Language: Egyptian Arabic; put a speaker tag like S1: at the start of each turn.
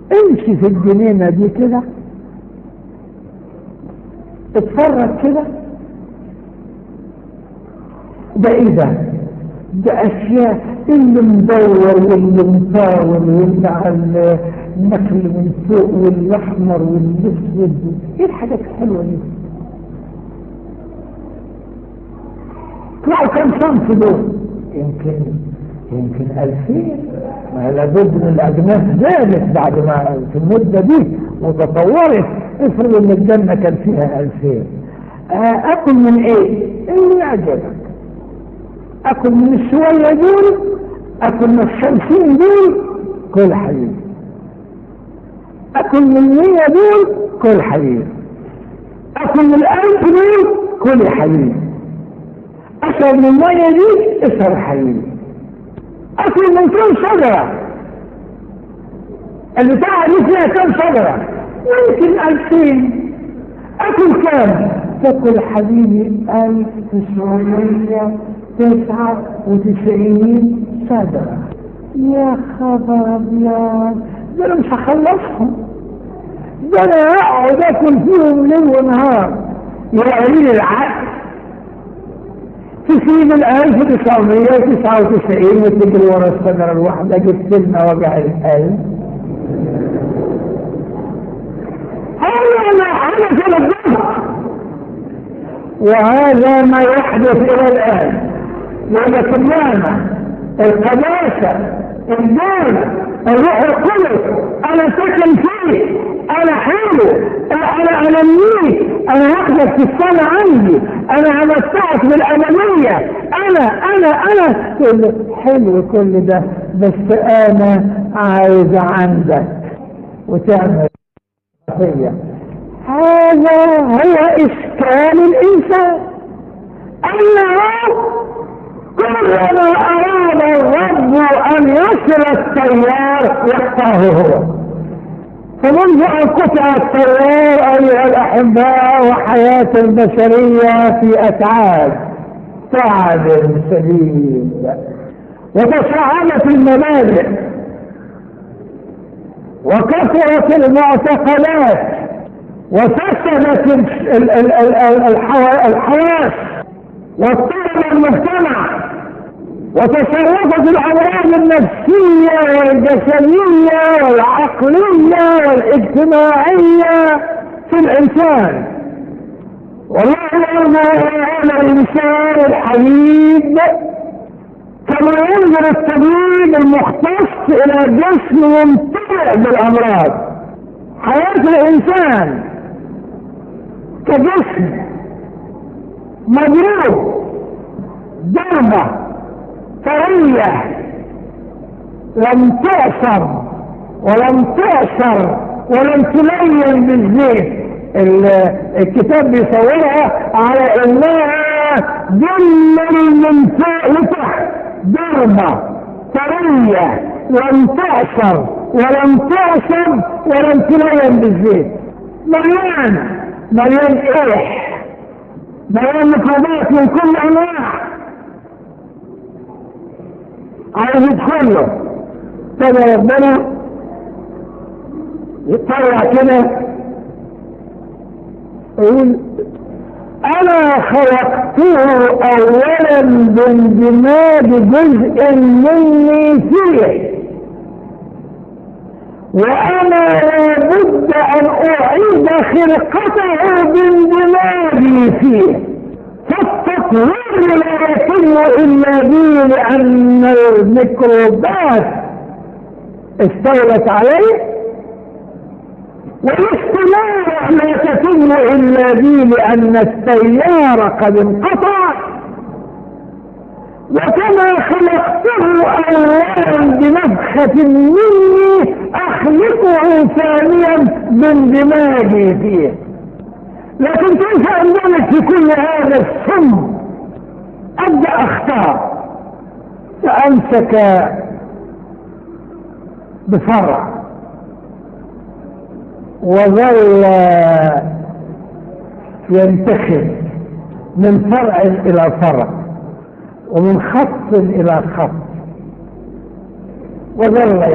S1: امشي في الجنينة دي كده اتفرج كده ده ايه ده ده اشياء اللي مدور واللي مطاول واللي على النخل من فوق والاحمر والاسود ايه الحاجات الحلوه دي طلعوا كم صنف دول يمكن يمكن ألفين ما لابد من الأجناس زادت بعد ما في المدة دي وتطورت افرض ان الجنة كان فيها ألفين آه أكل من إيه؟ اللي يعجبك أكل من الشوية دول أكل من الخمسين دول كل حبيبي أكل من المية دول كل حبيبي أكل من الألف دول كل حبيبي أشرب من المية دي اشرب حبيبي أكل من كم شجرة البتاعة دي فيها كم شجرة يمكن ألفين أكل كام تاكل حبيبي ألف تسعمية تسعة وتسعين شجرة يا خبر أبيض ده أنا مش هخلصهم ده أنا هقعد آكل فيهم ليل ونهار يا قليل العقل تسيب الألف تسعمية وتسعة وتسعين وتجري ورا الشجرة الواحدة جبت لنا وجع القلب هذا ما حدث للضغط وهذا ما يحدث إلى الآن والإقامة القداسة الدولة الروح القدس أنا ساكن فيه أنا حلو أنا أنميك أنا هاخدك في السنة عندي أنا همتعك بالأمامية أنا أنا أنا كل حلو كل ده بس أنا عايز عندك وتعمل فيا هذا هو إشكال الإنسان أنه كلما أراد الرب أن يصل التيار يقطعه هو فمنذ أن قطع التيار أيها الأحباء وحياة البشرية في أتعاب تعب شديد وتصاعدت المبادئ وكثرت المعتقلات وفسدت الحواس واضطرب المجتمع وتصرفت الامراض النفسيه والجسديه والعقليه والاجتماعيه في الانسان والله يرضى هذا الانسان الحبيب كما ينظر الطبيب المختص الى جسم ممتلئ بالامراض حياه الانسان كجسم مضروب ضربة طرية لم تعصر ولم تعصر ولم تلين بالزيت الكتاب بيصورها على انها دمر من فوق لتحت ضربة طرية لم تعصر ولم تعصر ولم تلين بالزيت مليان مليان ايح بيان ميكروبات من كل انواع عايز يدخله كده ربنا يطلع كده يقول انا خلقته اولا باندماج جزء مني فيه وانا لابد ان اعيد خلقته باندماجي فيه فالتطوير لا يتم الا به لان الميكروبات استولت عليه والاستمارة لا تتم الا به لان السيارة قد انقطع وكما خلقته اولا بنفخة مني اخلقه ثانيا باندماجي فيه لكن كيف اندمج في كل هذا السم ابدا اختار فامسك بفرع وظل ينتخب من فرع الى فرع ومن خط الى خط وظل